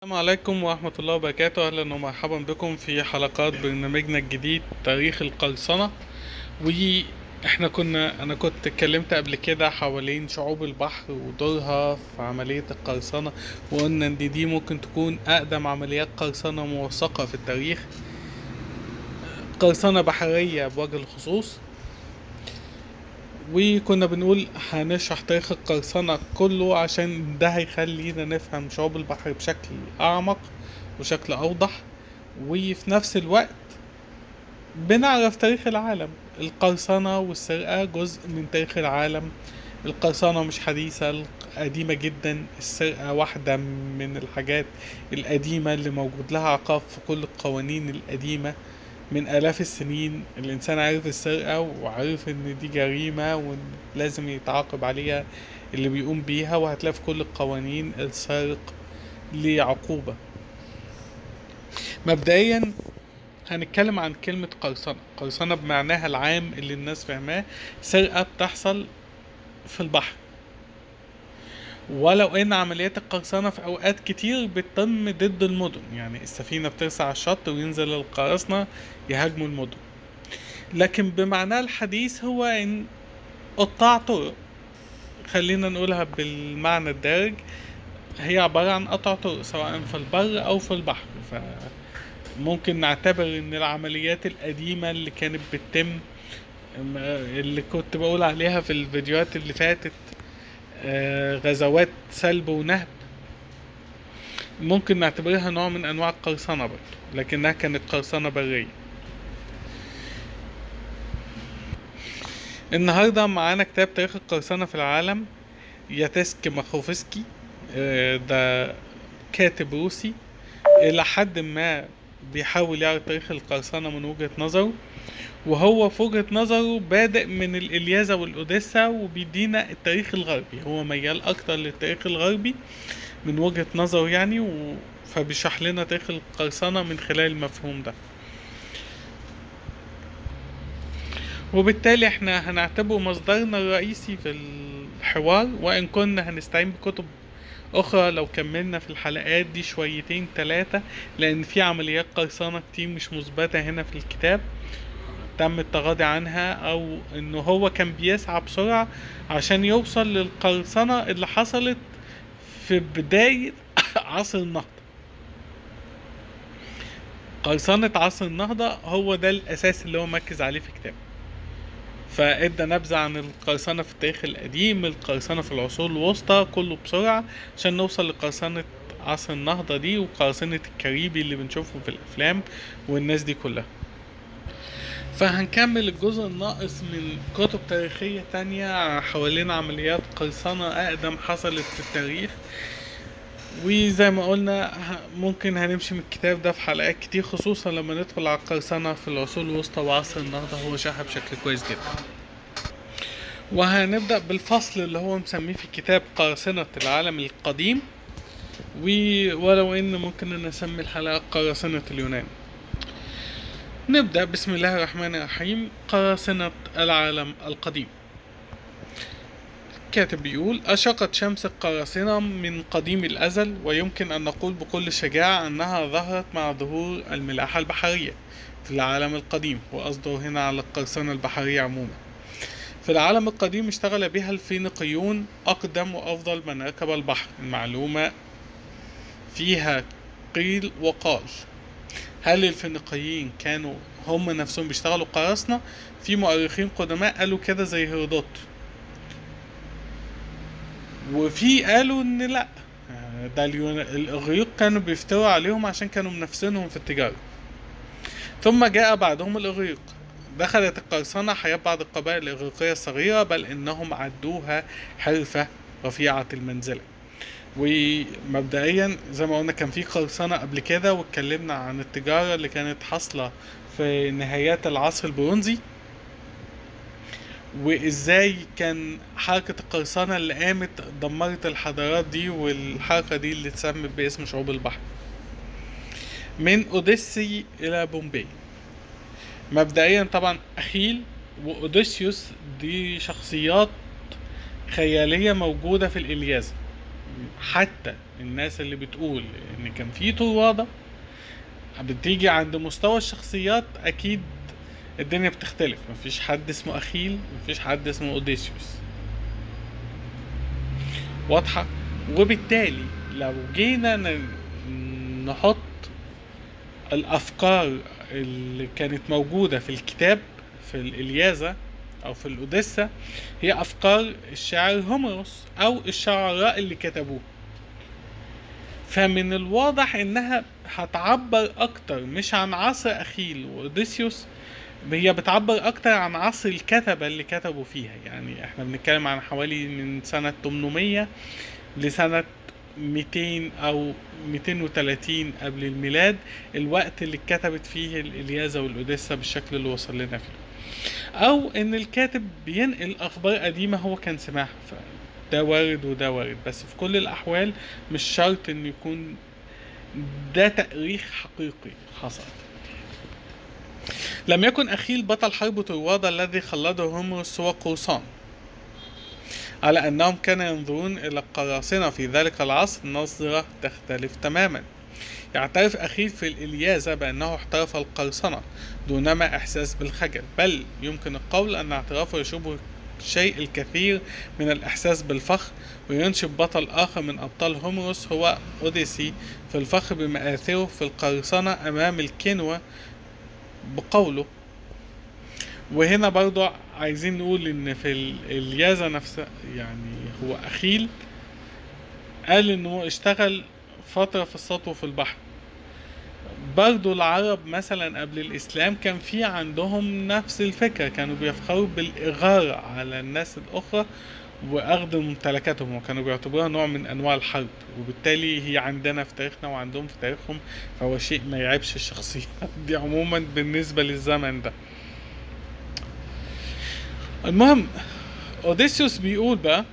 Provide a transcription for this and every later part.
السلام عليكم ورحمة الله وبركاته أهلا ومرحبا بكم في حلقات برنامجنا الجديد تاريخ القرصنة وإحنا كنا أنا كنت اتكلمت قبل كده حوالين شعوب البحر ودورها في عملية القرصنة وقلنا إن دي ممكن تكون أقدم عمليات قرصنة موثقة في التاريخ قرصنة بحرية بوجه الخصوص وكنا بنقول هنشرح تاريخ القرصنة كله عشان ده هيخلينا نفهم شعوب البحر بشكل أعمق وشكل أوضح وفي نفس الوقت بنعرف تاريخ العالم القرصنة والسرقة جزء من تاريخ العالم القرصنة مش حديثة قديمة جدا السرقة واحدة من الحاجات القديمة اللي موجود لها عقاب في كل القوانين القديمة من آلاف السنين الإنسان عارف السرقة وعارف إن دي جريمة ولازم يتعاقب عليها اللي بيقوم بيها وهتلاقي في كل القوانين السارق ليه عقوبة مبدئيا هنتكلم عن كلمة قرصنة قرصنة بمعناها العام اللي الناس فاهماه سرقة بتحصل في البحر ولو ان عمليات القرصنة في اوقات كتير بتتم ضد المدن يعني السفينة بترسى على الشط وينزل القراصنة يهاجموا المدن لكن بمعناه الحديث هو ان قطاع طرق خلينا نقولها بالمعنى الدارج هي عبارة عن قطع طرق سواء في البر او في البحر فممكن نعتبر ان العمليات القديمة اللي كانت بتتم اللي كنت بقول عليها في الفيديوهات اللي فاتت غزوات سلب ونهب ممكن نعتبرها نوع من انواع القرصنة برضه لكنها كانت قرصنة برية النهاردة معانا كتاب تاريخ القرصنة في العالم ياتسك ماخوفسكي ده كاتب روسي إلى حد ما بيحاول يعرض تاريخ القرصنة من وجهة نظره وهو في وجهة نظره بادئ من الإلياذة والأوديسا وبيدينا التاريخ الغربي هو ميال أكتر للتاريخ الغربي من وجهة نظره يعني و... فبيشرح لنا تاريخ القرصنة من خلال المفهوم ده وبالتالي احنا هنعتبره مصدرنا الرئيسي في الحوار وإن كنا هنستعين بكتب أخرى لو كملنا في الحلقات دي شويتين تلاتة لأن في عمليات قرصنة كتير مش مثبتة هنا في الكتاب تم التغاضي عنها او انه هو كان بيسعى بسرعة عشان يوصل للقرصنة اللي حصلت في بداية عصر النهضة قرصنة عصر النهضة هو ده الاساس اللي هو مركز عليه في كتابه فادى نبذة عن القرصنة في التاريخ القديم القرصنة في العصور الوسطى كله بسرعة عشان نوصل لقرصنة عصر النهضة دي وقرصنة الكاريبي اللي بنشوفه في الافلام والناس دي كلها فهنكمل الجزء الناقص من كتب تاريخية تانية حوالين عمليات قرصنة أقدم حصلت في التاريخ وزي ما قلنا ممكن هنمشي من الكتاب ده في حلقات كتير خصوصا لما ندخل على القرصنة في العصور الوسطى وعصر النهضة هو شرحها بشكل كويس جدا وهنبدأ بالفصل اللي هو مسميه في الكتاب قراصنة العالم القديم ولو ان ممكن نسمي الحلقة قراصنة اليونان نبدأ بسم الله الرحمن الرحيم قراصنة العالم القديم الكاتب بيقول أشرقت شمس القراصنة من قديم الأزل ويمكن أن نقول بكل شجاعة أنها ظهرت مع ظهور الملاحة البحرية في العالم القديم وأصدر هنا على القرصنة البحرية عموما في العالم القديم اشتغل بها الفينيقيون أقدم وأفضل من ركب البحر المعلومة فيها قيل وقال هل الفينيقيين كانوا هم نفسهم بيشتغلوا قراصنة في مؤرخين قدماء قالوا كده زي هيرودوت وفي قالوا ان لا ده الاغريق كانوا بيفتروا عليهم عشان كانوا منافسينهم في التجارة ثم جاء بعدهم الاغريق دخلت القرصنة حياة بعض القبائل الإغريقية الصغيرة بل إنهم عدوها حرفة رفيعة المنزلة ومبدئيا زي ما قلنا كان في قرصنة قبل كده واتكلمنا عن التجارة اللي كانت حاصلة في نهايات العصر البرونزي وازاي كان حركة القرصنة اللي قامت دمرت الحضارات دي والحركة دي اللي اتسمت باسم شعوب البحر من اوديسي الى بومبي مبدئيا طبعا اخيل واوديسيوس دي شخصيات خيالية موجودة في الإلياذة حتى الناس اللي بتقول ان كان في طروادة بتيجي عند مستوى الشخصيات اكيد الدنيا بتختلف مفيش حد اسمه اخيل مفيش حد اسمه اوديسيوس واضحة وبالتالي لو جينا ن- نحط الافكار اللي كانت موجودة في الكتاب في الإلياذة أو في الأوديسا هي أفكار الشاعر هوميروس أو الشعراء اللي كتبوه فمن الواضح إنها هتعبر أكتر مش عن عصر أخيل وأوديسيوس هي بتعبر أكتر عن عصر الكتبة اللي كتبوا فيها يعني إحنا بنتكلم عن حوالي من سنة 800 لسنة 200 أو 230 قبل الميلاد الوقت اللي اتكتبت فيه الإلياذة والأوديسا بالشكل اللي وصل لنا فيه او ان الكاتب بينقل اخبار قديمه هو كان سمعها ده وارد وده وارد بس في كل الاحوال مش شرط ان يكون ده تاريخ حقيقي حصل لم يكن اخيل بطل حرب طروادة الذي خلده هومروس هو قرصان على انهم كانوا ينظرون الى القراصنة في ذلك العصر نظرة تختلف تماما يعترف أخيل في الإلياذة بأنه احترف القرصنة دونما إحساس بالخجل بل يمكن القول أن اعترافه يشبه شيء الكثير من الإحساس بالفخر وينشب بطل آخر من أبطال هومروس هو أوديسي في الفخر بمآثره في القرصنة أمام الكنوة بقوله وهنا برضو عايزين نقول إن في الإلياذة نفسها يعني هو أخيل قال إنه اشتغل فترة في السطو في البحر برضو العرب مثلا قبل الإسلام كان في عندهم نفس الفكرة كانوا بيفخروا بالإغارة على الناس الأخرى وأخذ ممتلكاتهم وكانوا بيعتبروها نوع من أنواع الحرب وبالتالي هي عندنا في تاريخنا وعندهم في تاريخهم فهو شيء ما يعيبش الشخصيات دي عموما بالنسبة للزمن ده المهم اوديسيوس بيقول بقى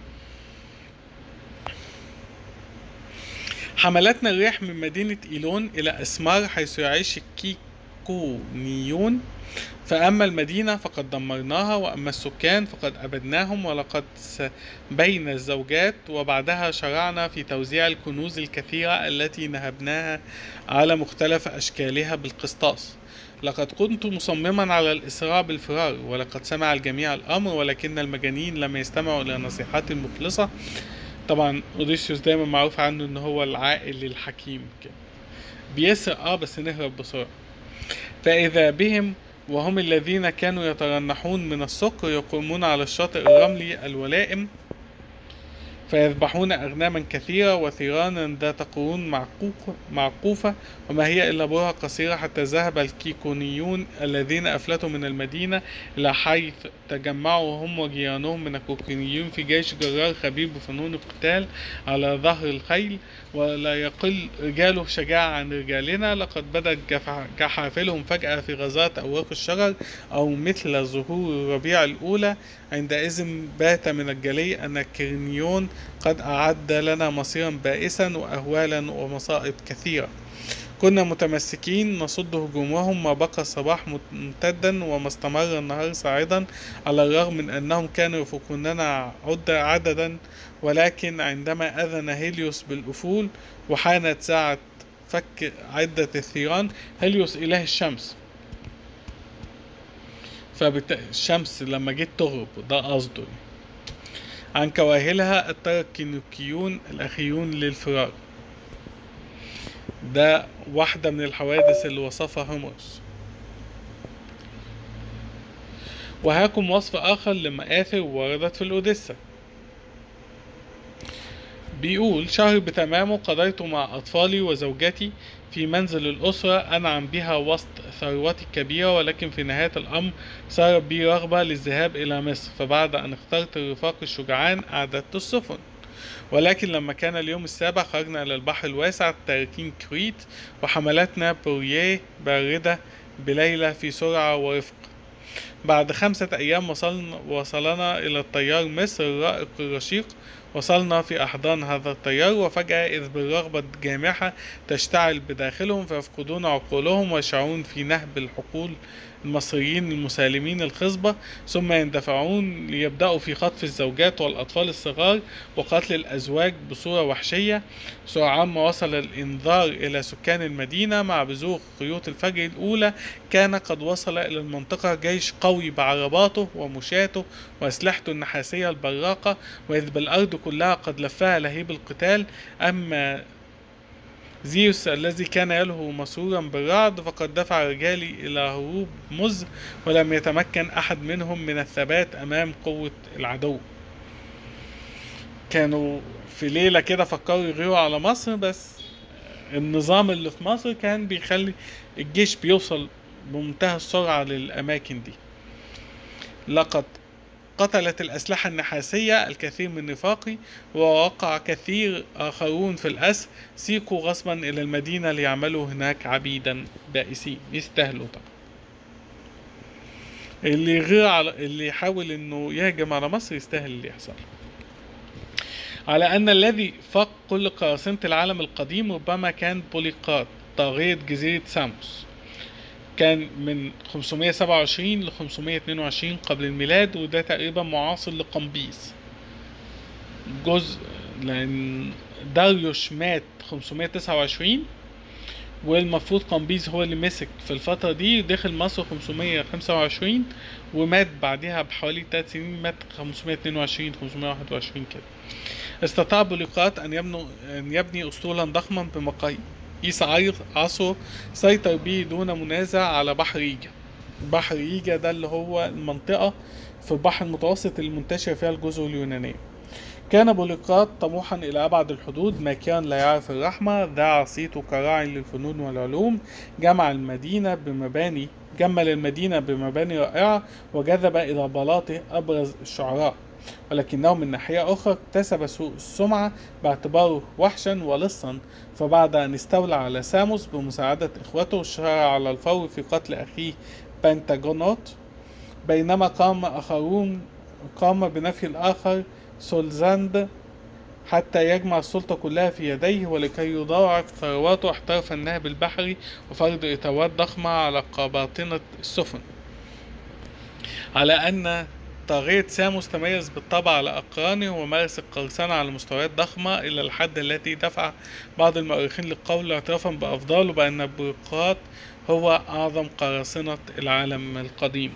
حملتنا الريح من مدينة إيلون إلى إسمار حيث يعيش الكيكونيون فأما المدينة فقد دمرناها وأما السكان فقد أبدناهم ولقد بين الزوجات وبعدها شرعنا في توزيع الكنوز الكثيرة التي نهبناها على مختلف أشكالها بالقسطاس لقد كنت مصمما على الإسراع بالفرار ولقد سمع الجميع الأمر ولكن المجانين لم يستمعوا إلى نصيحتي المخلصة طبعا اوديسيوس دايما معروف عنه ان هو العاقل الحكيم كده بيسرق اه بس نهرب بسرعة فإذا بهم وهم الذين كانوا يترنحون من السكر يقومون على الشاطئ الرملي الولائم فيذبحون أغناما كثيرة وثيرانا ذات قرون معقوقة- معقوفة وما هي إلا برهة قصيرة حتى ذهب الكيكونيون الذين أفلتوا من المدينة إلى حيث تجمعوا هم وجيرانهم من الكوكونيون في جيش جرار خبير بفنون القتال على ظهر الخيل ولا يقل رجاله شجاعة عن رجالنا لقد بدت جف- جحافلهم فجأة في غزات أوراق الشجر أو مثل ظهور الربيع الأولى عندئذ بات من الجلي أن كرنيون قد أعد لنا مصيرا بائسا وأهوالا ومصائب كثيرة كنا متمسكين نصد هجومهم ما بقى الصباح ممتدا وما استمر النهار صاعدا على الرغم من أنهم كانوا يفوقوننا عد عددا ولكن عندما أذن هيليوس بالأفول وحانت ساعة فك عدة الثيران هيليوس إله الشمس فالشمس لما جيت تغرب ده قصده عن كواهلها اضطر الكينوكيون الأخيون للفرار ده واحدة من الحوادث اللي وصفها هوموس وهاكم وصف آخر لمآثر وردت في الأوديسا بيقول شهر بتمامه قضيت مع أطفالي وزوجتي في منزل الأسرة أنعم بها وسط ثروتي الكبيرة ولكن في نهاية الأمر صارت بي رغبة للذهاب إلى مصر فبعد أن اخترت الرفاق الشجعان أعددت السفن ولكن لما كان اليوم السابع خرجنا إلى البحر الواسع تاركين كريت وحملتنا بوريه باردة بليلة في سرعة ورفق بعد خمسة أيام وصلنا, وصلنا إلى الطيار مصر الرائق الرشيق وصلنا في أحضان هذا الطيار وفجأة إذ بالرغبة الجامحة تشتعل بداخلهم فيفقدون عقولهم ويشعرون في نهب الحقول المصريين المسالمين الخصبة ثم يندفعون ليبدأوا في خطف الزوجات والأطفال الصغار وقتل الأزواج بصورة وحشية سرعان ما وصل الإنذار إلى سكان المدينة مع بزوغ خيوط الفجر الأولى كان قد وصل إلى المنطقة جيش قوي بعرباته ومشاته وأسلحته النحاسية البراقة وإذ بالأرض كلها قد لفها لهيب القتال أما زيوس الذي كان يلهو مسرورا بالرعد فقد دفع رجالي إلى هروب مز ولم يتمكن أحد منهم من الثبات أمام قوة العدو كانوا في ليلة كده فكروا يغيروا على مصر بس النظام اللي في مصر كان بيخلي الجيش بيوصل بمنتهى السرعة للأماكن دي لقد قتلت الأسلحة النحاسية الكثير من نفاقي ووقع كثير آخرون في الأسر سيقوا غصبا إلى المدينة ليعملوا هناك عبيدا بائسين يستاهلوا طبعا اللي غير على اللي يحاول انه يهجم على مصر يستاهل اللي يحصل على ان الذي فاق كل قراصنة العالم القديم ربما كان بوليقات طاغية جزيرة ساموس كان من 527 ل 522 قبل الميلاد وده تقريبا معاصر لقمبيز جزء لأن داريوش مات 529 والمفروض قمبيز هو اللي مسك في الفترة دي دخل مصر 525 ومات بعدها بحوالي 3 سنين مات 522 521 كده استطاع بوليقات أن يبنوا أن يبني أسطولا ضخما بمقاييس عيسى عصره سيطر به دون منازع على بحر إيجا بحر إيجا ده اللي هو المنطقة في البحر المتوسط المنتشر فيها الجزر اليونانية كان بوليقات طموحا إلى أبعد الحدود ما كان لا يعرف الرحمة ذاع صيته كراعي للفنون والعلوم جمع المدينة بمباني جمل المدينة بمباني رائعة وجذب إلى بلاطه أبرز الشعراء ولكنه من ناحية أخرى اكتسب سوء السمعة باعتباره وحشا ولصا فبعد أن استولى على ساموس بمساعدة إخوته شرع على الفور في قتل أخيه بنتاجونوت بينما قام آخرون قام بنفي الآخر سولزاند حتى يجمع السلطة كلها في يديه ولكي يضاعف ثرواته احترف النهب البحري وفرض إتاوات ضخمة على قباطنة السفن على أن طاغية ساموس تميز بالطبع على أقرانه ومارس القرصنة على مستويات ضخمة إلى الحد التي دفع بعض المؤرخين للقول اعترافا بأفضاله بأن بوقراط هو أعظم قراصنة العالم القديم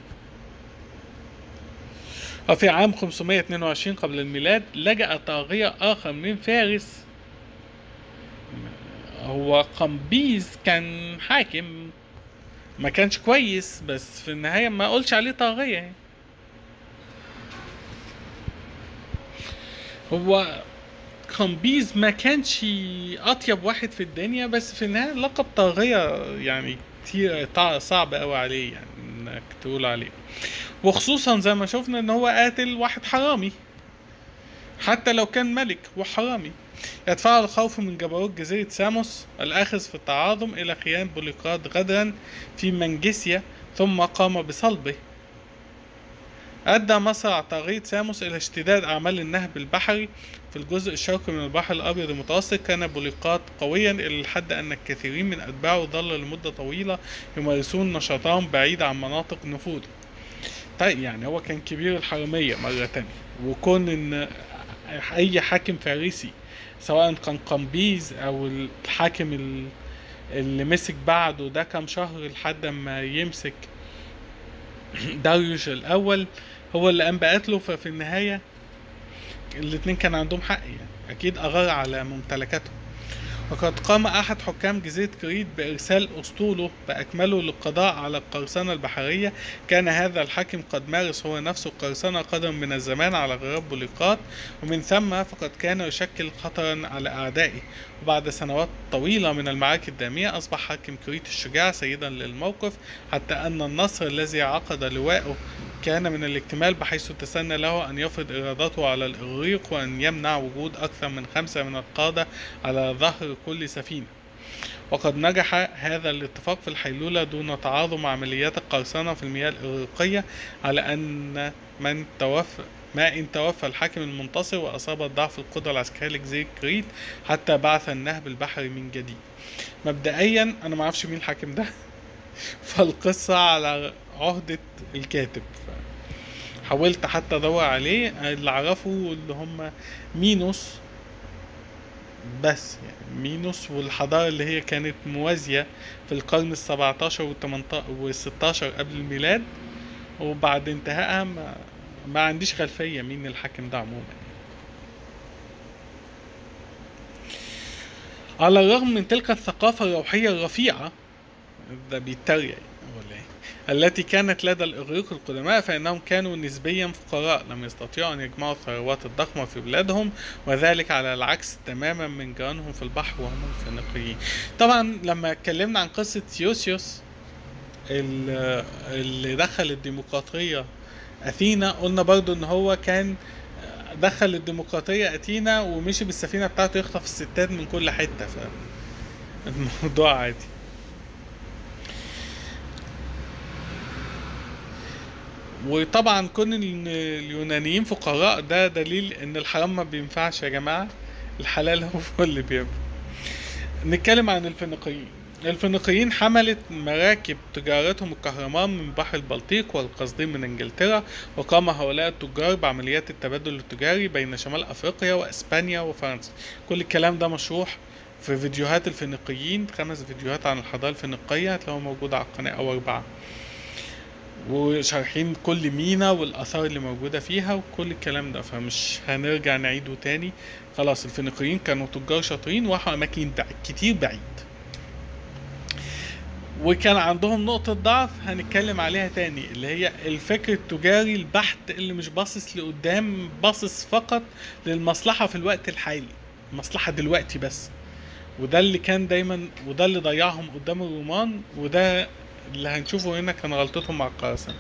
وفي عام 522 قبل الميلاد لجأ طاغية آخر من فارس هو قمبيز كان حاكم ما كانش كويس بس في النهاية ما أقولش عليه طاغية يعني. هو قمبيز ما كانش أطيب واحد في الدنيا بس في النهاية لقب طاغية يعني كتير صعب أوي عليه يعني إنك تقول عليه وخصوصا زي ما شفنا ان هو قاتل واحد حرامي حتى لو كان ملك وحرامي يدفع الخوف من جبروت جزيرة ساموس الآخذ في التعاظم إلى خيانة بوليقراط غدرا في منجسيا ثم قام بصلبه أدى مصرع طاغية ساموس إلى اشتداد أعمال النهب البحري في الجزء الشرقي من البحر الأبيض المتوسط كان بوليقات قويا إلى الحد أن الكثيرين من أتباعه ظل لمدة طويلة يمارسون نشاطهم بعيد عن مناطق نفوذه طيب يعني هو كان كبير الحرامية مرة تانية وكون ان اي حاكم فارسي سواء كان قمبيز او الحاكم اللي مسك بعده ده كام شهر لحد ما يمسك داريوش الاول هو اللي قام بقتله ففي النهاية الاتنين كان عندهم حق يعني اكيد اغار على ممتلكاتهم وقد قام أحد حكام جزيرة كريت بإرسال أسطوله بأكمله للقضاء على القرصنة البحرية كان هذا الحاكم قد مارس هو نفسه القرصنة قدرا من الزمان على غراب بوليقات ومن ثم فقد كان يشكل خطرا على أعدائه وبعد سنوات طويلة من المعارك الدامية أصبح حاكم كريت الشجاع سيدا للموقف حتى أن النصر الذي عقد لواءه كان من الاكتمال بحيث تسنى له أن يفرض إرادته على الإغريق وأن يمنع وجود أكثر من خمسة من القادة على ظهر كل سفينة وقد نجح هذا الاتفاق في الحيلولة دون تعاظم عمليات القرصنة في المياه الإغريقية على أن من توفى ما إن توفى الحاكم المنتصر وأصابت ضعف القدرة العسكرية لجزيرة كريت حتى بعث النهب البحري من جديد مبدئيا أنا معرفش مين الحاكم ده فالقصة على عهدة الكاتب حاولت حتى ادور عليه اللي اعرفه اللي هم مينوس بس يعني مينوس والحضارة اللي هي كانت موازية في القرن السبعتاشر والتمنتاشر والستاشر قبل الميلاد وبعد انتهائها ما, ما عنديش خلفية مين الحاكم ده عموما على الرغم من تلك الثقافة الروحية الرفيعة ده بيتريق يعني ولا ايه التي كانت لدى الإغريق القدماء فإنهم كانوا نسبيا فقراء لم يستطيعوا أن يجمعوا الثروات الضخمة في بلادهم وذلك على العكس تماما من جيرانهم في البحر وهم الفينيقيين طبعا لما اتكلمنا عن قصة تيوسيوس ال- اللي دخل الديمقراطية أثينا قلنا برضو إن هو كان دخل الديمقراطية أثينا ومشي بالسفينة بتاعته يخطف الستات من كل حتة فالموضوع عادي وطبعا كون ان اليونانيين فقراء ده دليل ان الحرام ما بينفعش يا جماعة الحلال هو اللي بينفع نتكلم عن الفينيقيين الفينيقيين حملت مراكب تجارتهم الكهرمان من بحر البلطيق والقصدين من انجلترا وقام هؤلاء التجار بعمليات التبادل التجاري بين شمال افريقيا واسبانيا وفرنسا كل الكلام ده مشروح في فيديوهات الفينيقيين خمس فيديوهات عن الحضارة الفينيقية هتلاقوها موجودة على القناة أو أربعة وشارحين كل مينا والآثار اللي موجودة فيها وكل الكلام ده فمش هنرجع نعيده تاني خلاص الفينيقيين كانوا تجار شاطرين وراحوا أماكن بعيد كتير بعيد وكان عندهم نقطة ضعف هنتكلم عليها تاني اللي هي الفكر التجاري البحت اللي مش باصص لقدام باصص فقط للمصلحة في الوقت الحالي المصلحة دلوقتي بس وده اللي كان دايما وده اللي ضيعهم قدام الرومان وده اللي هنشوفه هنا كان غلطتهم مع القراصنة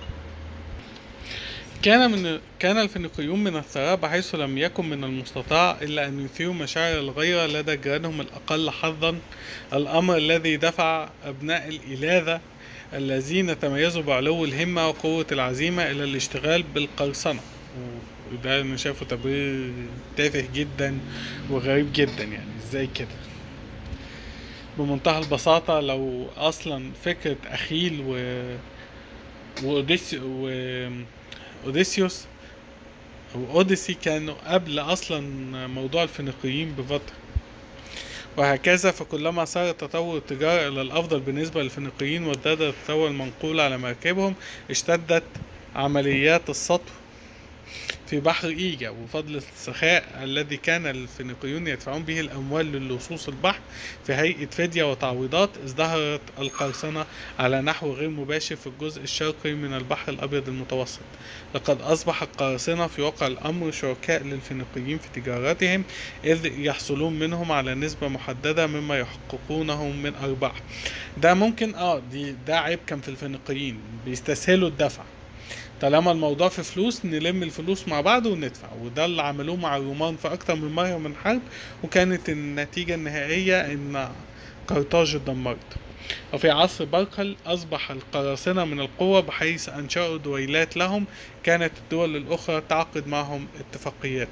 كان من كان الفينيقيون من الثراء بحيث لم يكن من المستطاع إلا أن يثيروا مشاعر الغيرة لدى جيرانهم الأقل حظا الأمر الذي دفع أبناء الإلاذة الذين تميزوا بعلو الهمة وقوة العزيمة إلى الاشتغال بالقرصنة وده أنا شايفه تبرير تافه جدا وغريب جدا يعني ازاي كده بمنتهى البساطة لو أصلا فكرة أخيل و وأوديسي و أوديسيوس أو أوديسي كانوا قبل أصلا موضوع الفينيقيين بفترة وهكذا فكلما صار تطور التجارة إلى الأفضل بالنسبة للفينيقيين وازداد التطور المنقول على مركبهم اشتدت عمليات السطو في بحر إيجا وفضل السخاء الذي كان الفينيقيون يدفعون به الأموال للصوص البحر في هيئة فدية وتعويضات ازدهرت القرصنة على نحو غير مباشر في الجزء الشرقي من البحر الأبيض المتوسط لقد أصبح القراصنة في واقع الأمر شركاء للفينيقيين في تجارتهم إذ يحصلون منهم على نسبة محددة مما يحققونه من أرباح ده ممكن اه دي ده عيب كان في الفينيقيين بيستسهلوا الدفع طالما الموضوع في فلوس نلم الفلوس مع بعض وندفع وده اللي عملوه مع الرومان في اكتر من مرة من حرب وكانت النتيجة النهائية ان قرطاج اتدمرت وفي عصر برقل أصبح القراصنة من القوة بحيث أنشأوا دويلات لهم كانت الدول الأخرى تعقد معهم اتفاقيات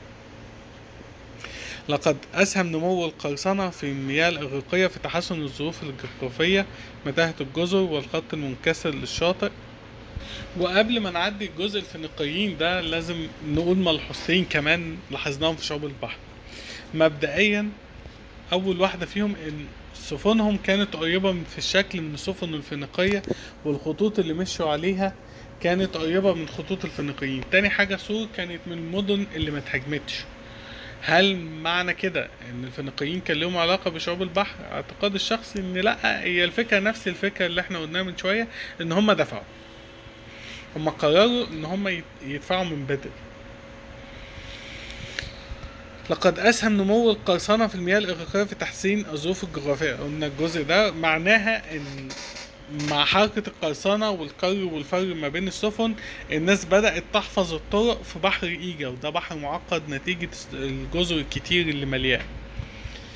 لقد أسهم نمو القرصنة في المياه الإغريقية في تحسن الظروف الجغرافية متاهة الجزر والخط المنكسر للشاطئ وقبل ما نعدي الجزء الفينيقيين ده لازم نقول ملحوظتين كمان لاحظناهم في شعوب البحر مبدئيا اول واحده فيهم ان سفنهم كانت قريبه من- في الشكل من السفن الفينيقيه والخطوط اللي مشوا عليها كانت قريبه من خطوط الفينيقيين تاني حاجه سور كانت من المدن اللي ما اتهاجمتش هل معنى كده ان الفينيقيين كان لهم علاقه بشعوب البحر اعتقادي الشخصي ان لا هي الفكره نفس الفكره اللي احنا قلناها من شويه ان هم دفعوا هم قرروا ان هم يت- يدفعوا من بدري لقد اسهم نمو القرصنة في المياه الاغريقية في تحسين الظروف الجغرافية قلنا الجزء ده معناها ان مع حركة القرصنة والكر والفر ما بين السفن الناس بدأت تحفظ الطرق في بحر إيجا وده بحر معقد نتيجة الجزر الكتير اللي مليان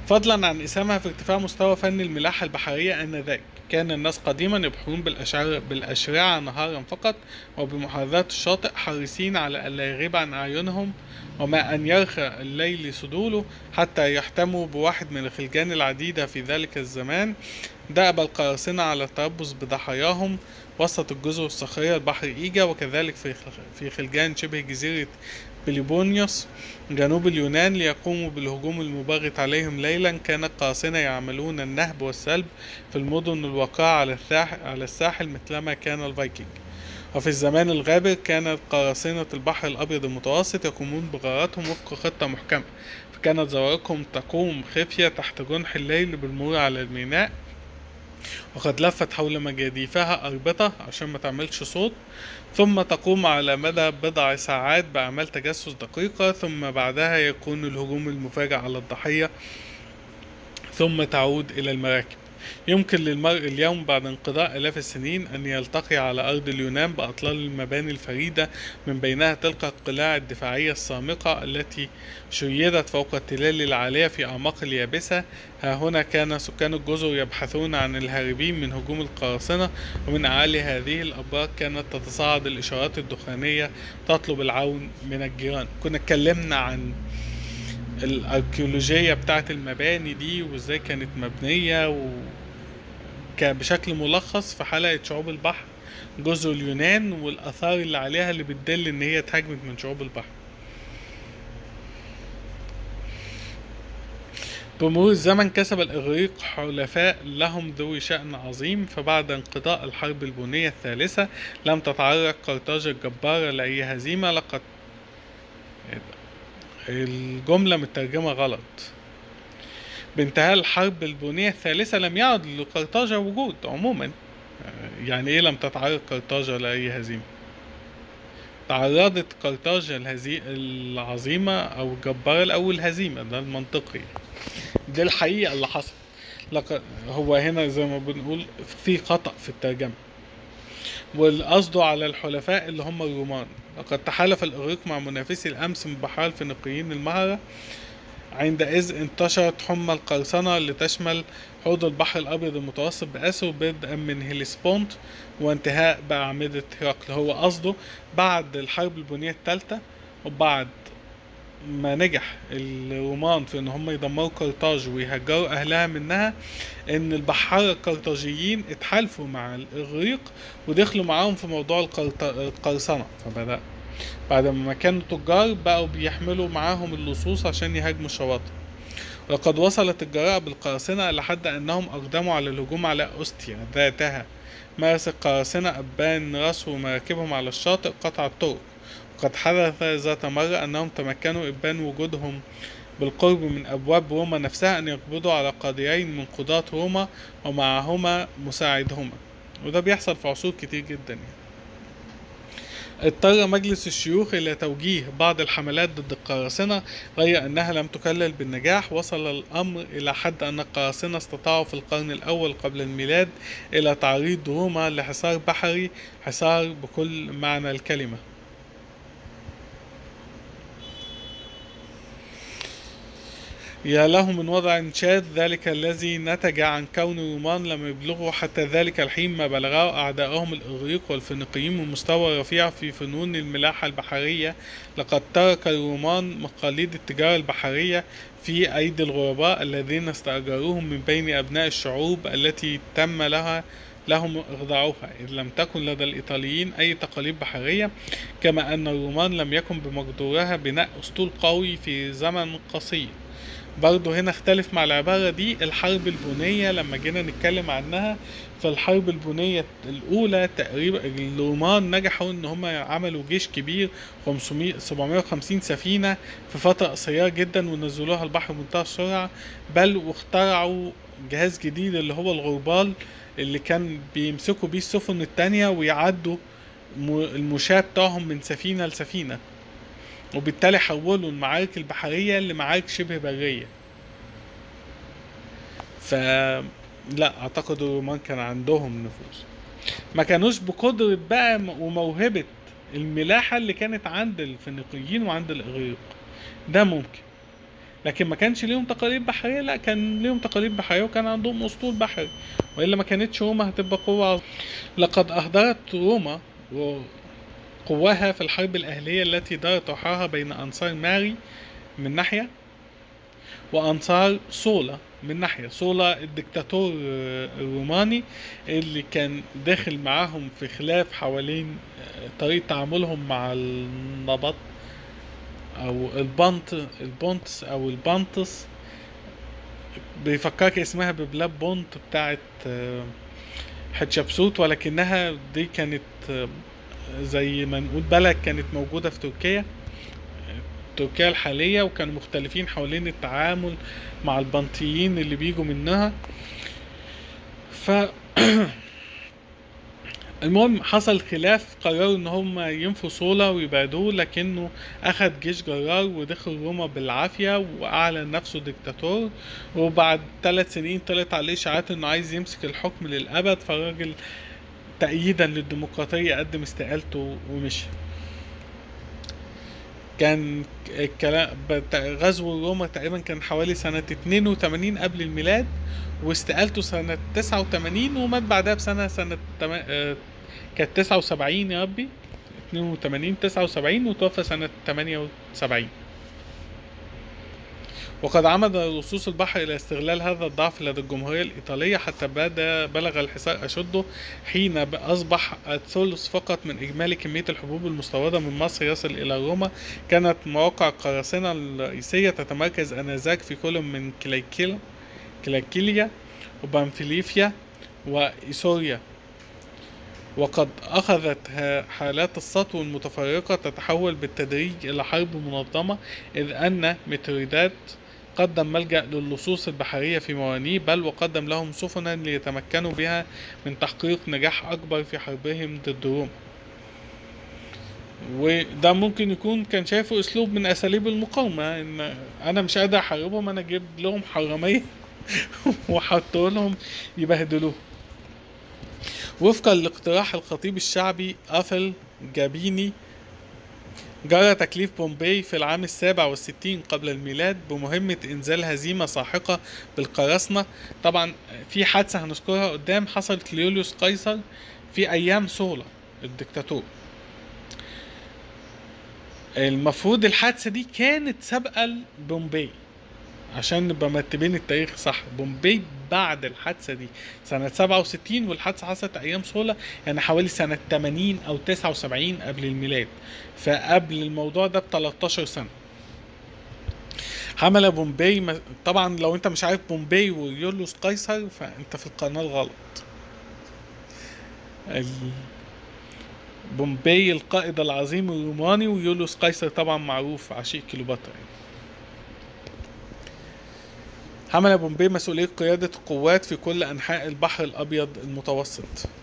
فضلا عن إسهامها في ارتفاع مستوى فن الملاحة البحرية آنذاك كان الناس قديما يبحرون بالأشعار بالأشرعة نهارا فقط وبمحاذاة الشاطئ حريصين على ألا يغيب عن أعينهم وما أن يرخى الليل صدوله حتى يحتموا بواحد من الخلجان العديدة في ذلك الزمان دأب القراصنة على التربص بضحاياهم وسط الجزر الصخرية البحر إيجا وكذلك في في خلجان شبه جزيرة بليبونيوس جنوب اليونان ليقوموا بالهجوم المباغت عليهم ليلا كان القراصنة يعملون النهب والسلب في المدن الواقعة على الساحل, على الساحل مثلما كان الفايكنج وفي الزمان الغابر كانت قراصنة البحر الأبيض المتوسط يقومون بغاراتهم وفق خطة محكمة فكانت زوارقهم تقوم خفية تحت جنح الليل بالمرور على الميناء وقد لفت حول مجاديفها أربطة عشان ما تعملش صوت ثم تقوم على مدى بضع ساعات بأعمال تجسس دقيقة ثم بعدها يكون الهجوم المفاجئ على الضحية ثم تعود إلى المراكب يمكن للمرء اليوم بعد انقضاء آلاف السنين أن يلتقي على أرض اليونان بأطلال المباني الفريدة من بينها تلك القلاع الدفاعية الصامقة التي شيدت فوق التلال العالية في أعماق اليابسة ها هنا كان سكان الجزر يبحثون عن الهاربين من هجوم القراصنة ومن أعالي هذه الأبراج كانت تتصاعد الإشارات الدخانية تطلب العون من الجيران كنا اتكلمنا عن الاركيولوجيه بتاعت المباني دي وازاي كانت مبنيه و بشكل ملخص في حلقه شعوب البحر جزر اليونان والاثار اللي عليها اللي بتدل ان هي اتهاجمت من شعوب البحر بمرور الزمن كسب الإغريق حلفاء لهم ذوي شأن عظيم فبعد انقضاء الحرب البونية الثالثة لم تتعرض قرطاج الجبارة لأي هزيمة لقد الجملة مترجمة غلط بانتهاء الحرب البونية الثالثة لم يعد لقرطاجة وجود عموما يعني ايه لم تتعرض قرطاجة لأي هزيمة تعرضت قرطاجة الهزي... العظيمة أو الجبارة الأول هزيمة ده المنطقي دي الحقيقة اللي حصل لك هو هنا زي ما بنقول في خطأ في الترجمة والقصد على الحلفاء اللي هم الرومان لقد تحالف الإغريق مع منافسي الأمس من بحار الفينيقيين المهرة عندئذ انتشرت حمى القرصنة لتشمل حوض البحر الأبيض المتوسط بأسره بدءا من هيليسبونت وانتهاء بأعمدة هرقل هو قصده بعد الحرب البنية الثالثة وبعد ما نجح الرومان في ان هم يدمروا قرطاج ويهجروا اهلها منها ان البحارة القرطاجيين اتحالفوا مع الاغريق ودخلوا معاهم في موضوع القرط... القرصنة فبدأ بعد ما كانوا تجار بقوا بيحملوا معاهم اللصوص عشان يهاجموا الشواطئ وقد وصلت الجراءة بالقراصنة لحد أنهم أقدموا على الهجوم على أوستيا ذاتها مارس القراصنة أبان رسوا مراكبهم على الشاطئ قطع الطرق وقد حدث ذات مرة أنهم تمكنوا إبان وجودهم بالقرب من أبواب روما نفسها أن يقبضوا على قاضيين من قضاة روما ومعهما مساعدهما وده بيحصل في عصور كتير جدا يعني. اضطر مجلس الشيوخ إلى توجيه بعض الحملات ضد القراصنة غير أنها لم تكلل بالنجاح وصل الأمر إلى حد أن القراصنة استطاعوا في القرن الأول قبل الميلاد إلى تعريض روما لحصار بحري حصار بكل معنى الكلمة يا له من وضع شاذ ذلك الذي نتج عن كون الرومان لم يبلغوا حتى ذلك الحين ما بلغه أعدائهم الإغريق والفينيقيين من مستوى رفيع في فنون الملاحة البحرية لقد ترك الرومان مقاليد التجارة البحرية في أيدي الغرباء الذين استأجروهم من بين أبناء الشعوب التي تم لها لهم إخضاعها إذ لم تكن لدى الإيطاليين أي تقاليد بحرية كما أن الرومان لم يكن بمقدورها بناء أسطول قوي في زمن قصير برضو هنا اختلف مع العبارة دي الحرب البونية لما جينا نتكلم عنها فالحرب البونية الأولى تقريبا الرومان نجحوا إن هم عملوا جيش كبير 500 750 سفينة في فترة قصيرة جدا ونزلوها البحر بمنتهى السرعة بل واخترعوا جهاز جديد اللي هو الغربال اللي كان بيمسكوا بيه السفن التانية ويعدوا المشاة بتاعهم من سفينة لسفينة وبالتالي حولوا المعارك البحرية لمعارك شبه برية ف لا اعتقد الرومان كان عندهم نفوذ ما كانوش بقدرة بقى وموهبة الملاحة اللي كانت عند الفينيقيين وعند الإغريق ده ممكن لكن ما كانش ليهم تقاليد بحريه لا كان ليهم تقاليد بحريه وكان عندهم اسطول بحري والا ما كانتش روما هتبقى قوه عظيمة. لقد اهدرت روما قواها في الحرب الأهلية التي دارت وحاها بين أنصار ماري من ناحية وأنصار صولا من ناحية صولا الدكتاتور الروماني اللي كان داخل معاهم في خلاف حوالين طريقة تعاملهم مع النبط أو البنط البونتس أو البنطس بيفكرك اسمها ببلاد بونت بتاعت حتشبسوت ولكنها دي كانت زي ما نقول بلد كانت موجودة في تركيا تركيا الحالية وكانوا مختلفين حوالين التعامل مع البنطيين اللي بيجوا منها ف المهم حصل خلاف قرروا ان هم ينفوا صولا ويبعدوه لكنه اخد جيش جرار ودخل روما بالعافية واعلن نفسه ديكتاتور وبعد ثلاث سنين طلعت عليه اشاعات انه عايز يمسك الحكم للابد فالراجل تأييدا للديمقراطية قدم استقالته ومشي كان الكلام غزو روما تقريبا كان حوالي سنة 82 قبل الميلاد واستقالته سنة 89 ومات بعدها بسنة سنة تم... كانت 79 يا ربي 82 79 وتوفى سنة 78 وقد عمد لصوص البحر إلى استغلال هذا الضعف لدى الجمهورية الإيطالية حتى بدا بلغ الحصار أشده حين أصبح الثلث فقط من إجمالي كمية الحبوب المستوردة من مصر يصل إلى روما كانت مواقع القراصنة الرئيسية تتمركز آنذاك في كل من كليكيل كلاكيليا وبنفليفيا وإيسوريا وقد أخذت حالات السطو المتفرقة تتحول بالتدريج إلى حرب منظمة إذ أن متريدات قدم ملجأ للصوص البحرية في موانيه بل وقدم لهم سفنا ليتمكنوا بها من تحقيق نجاح أكبر في حربهم ضد روما وده ممكن يكون كان شايفه اسلوب من اساليب المقاومه ان انا مش قادر احاربهم انا اجيب لهم حراميه واحط لهم يبهدلوه وفقا لاقتراح الخطيب الشعبي افل جابيني جرى تكليف بومبي في العام السابع والستين قبل الميلاد بمهمة إنزال هزيمة ساحقة بالقراصنة طبعا في حادثة هنذكرها قدام حصلت ليوليوس قيصر في أيام سولا الدكتاتور المفروض الحادثة دي كانت سابقة لبومبي عشان نبقى مرتبين التاريخ صح بومبي بعد الحادثة دي سنة 67 والحادثة حصلت أيام سولا يعني حوالي سنة 80 أو 79 قبل الميلاد فقبل الموضوع ده ب 13 سنة حملة بومبي طبعا لو انت مش عارف بومبي ويوليوس قيصر فانت في القناة الغلط بومبي القائد العظيم الروماني ويوليوس قيصر طبعا معروف عشيق كليوباترا يعني. حمل بومبي مسؤولية قيادة القوات في كل أنحاء البحر الأبيض المتوسط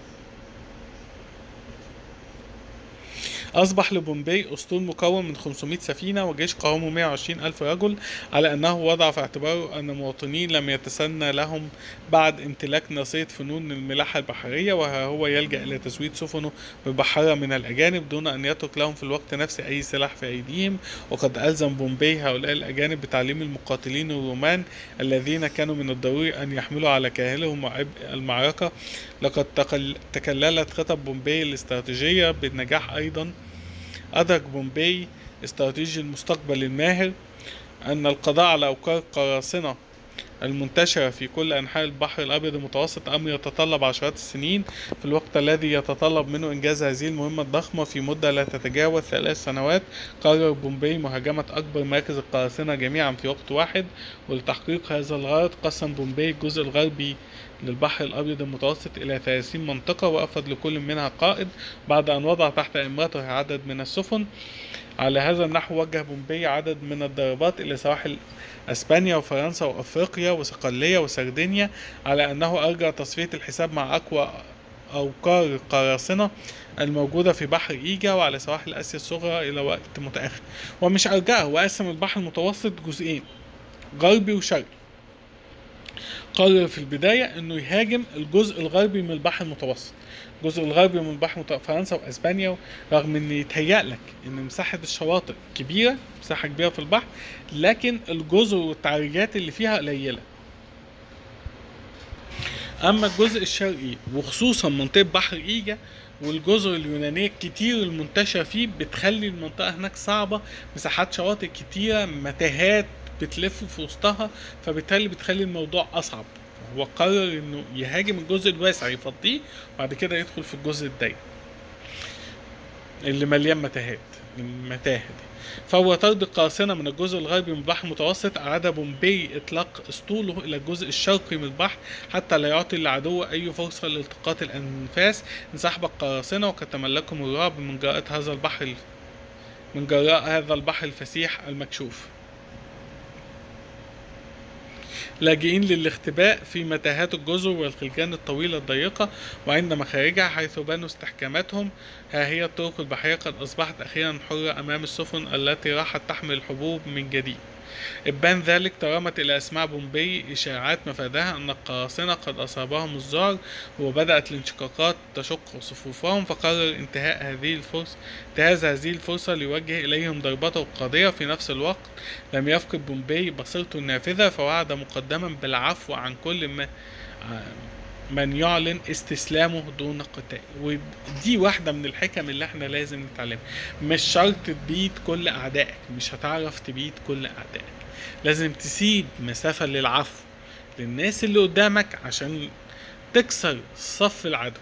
أصبح لبومبي أسطول مكون من 500 سفينة وجيش قوامه 120 ألف رجل على أنه وضع في اعتباره أن مواطنين لم يتسنى لهم بعد امتلاك ناصية فنون الملاحة البحرية وها هو يلجأ إلى تزويد سفنه ببحارة من الأجانب دون أن يترك لهم في الوقت نفسه أي سلاح في أيديهم وقد ألزم بومبي هؤلاء الأجانب بتعليم المقاتلين الرومان الذين كانوا من الضروري أن يحملوا على كاهلهم عبء المعركة لقد تكللت خطط بومبي الاستراتيجية بالنجاح أيضا أدرك بومبي استراتيجي المستقبل الماهر أن القضاء على أوكار القراصنة المنتشرة في كل أنحاء البحر الأبيض المتوسط أمر يتطلب عشرات السنين في الوقت الذي يتطلب منه إنجاز هذه المهمة الضخمة في مدة لا تتجاوز ثلاث سنوات قرر بومبي مهاجمة أكبر مراكز القراصنة جميعا في وقت واحد ولتحقيق هذا الغرض قسم بومبي الجزء الغربي للبحر الأبيض المتوسط إلى 30 منطقة وأفرد لكل منها قائد بعد أن وضع تحت إمرته عدد من السفن على هذا النحو وجه بومبي عدد من الضربات إلى سواحل أسبانيا وفرنسا وأفريقيا وصقلية وسردينيا على أنه أرجى تصفية الحساب مع أقوى أوقار القراصنة الموجودة في بحر إيجا وعلى سواحل آسيا الصغرى إلى وقت متأخر ومش أرجعه وقسم البحر المتوسط جزئين غربي وشرقي قرر في البداية انه يهاجم الجزء الغربي من البحر المتوسط الجزء الغربي من البحر المتوسط فرنسا واسبانيا رغم ان يتهيأ لك ان مساحة الشواطئ كبيرة مساحة كبيرة في البحر لكن الجزر والتعريجات اللي فيها قليلة اما الجزء الشرقي وخصوصا منطقة بحر ايجا والجزر اليونانية الكتير المنتشرة فيه بتخلي المنطقة هناك صعبة مساحات شواطئ كتيرة متاهات بتلف في وسطها فبالتالي بتخلي الموضوع أصعب هو قرر انه يهاجم الجزء الواسع يفضيه وبعد كده يدخل في الجزء الضيق اللي مليان متاهات المتاهة دي فهو طرد القراصنة من الجزء الغربي من البحر المتوسط أعاد بومبي إطلاق أسطوله إلى الجزء الشرقي من البحر حتى لا يعطي العدو أي فرصة لالتقاط الأنفاس انسحب القراصنة وقد تملكهم الرعب من جراءة هذا البحر من جراء هذا البحر الفسيح المكشوف لاجئين للاختباء في متاهات الجزر والخلجان الطويلة الضيقة وعند مخارجها حيث بنوا استحكاماتهم ها هي الطرق البحرية قد أصبحت أخيرا حرة أمام السفن التي راحت تحمل الحبوب من جديد إبان ذلك ترامت إلى أسماع بومبي إشاعات مفادها أن القراصنة قد أصابهم الذعر وبدأت الانشقاقات تشق صفوفهم فقرر انتهاء هذه الفرصة انتهاز هذه الفرصة ليوجه إليهم ضربته القاضية في نفس الوقت لم يفقد بومبي بصيرته النافذة فوعد مقدما بالعفو عن كل ما من يعلن استسلامه دون قتال ودي واحدة من الحكم اللي احنا لازم نتعلمها مش شرط تبيد كل أعدائك مش هتعرف تبيد كل أعدائك لازم تسيب مسافة للعفو للناس اللي قدامك عشان تكسر صف العدو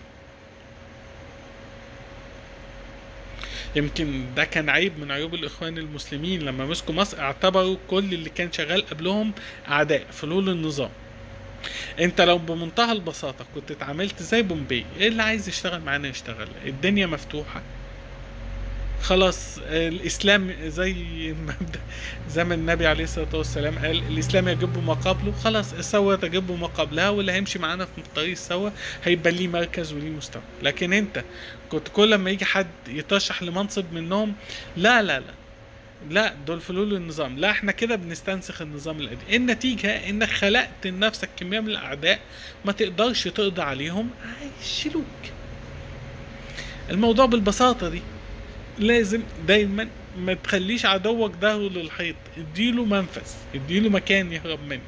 يمكن ده كان عيب من عيوب الاخوان المسلمين لما مسكوا مصر اعتبروا كل اللي كان شغال قبلهم اعداء فلول النظام انت لو بمنتهى البساطة كنت اتعاملت زي بومبي ايه اللي عايز يشتغل معانا يشتغل الدنيا مفتوحة خلاص الاسلام زي المبدا زي ما النبي عليه الصلاه والسلام قال الاسلام يجب ما قبله خلاص السوا تجب ما قبلها واللي هيمشي معانا في طريق السوا هيبقى ليه مركز وليه مستوى لكن انت كنت كل ما يجي حد يترشح لمنصب منهم لا لا لا لا دول فلول النظام لا احنا كده بنستنسخ النظام القديم النتيجة انك خلقت لنفسك كمية من الاعداء ما تقدرش تقضي عليهم هيشيلوك الموضوع بالبساطة دي لازم دايما ما تخليش عدوك ظهره للحيط اديله منفذ اديله مكان يهرب منه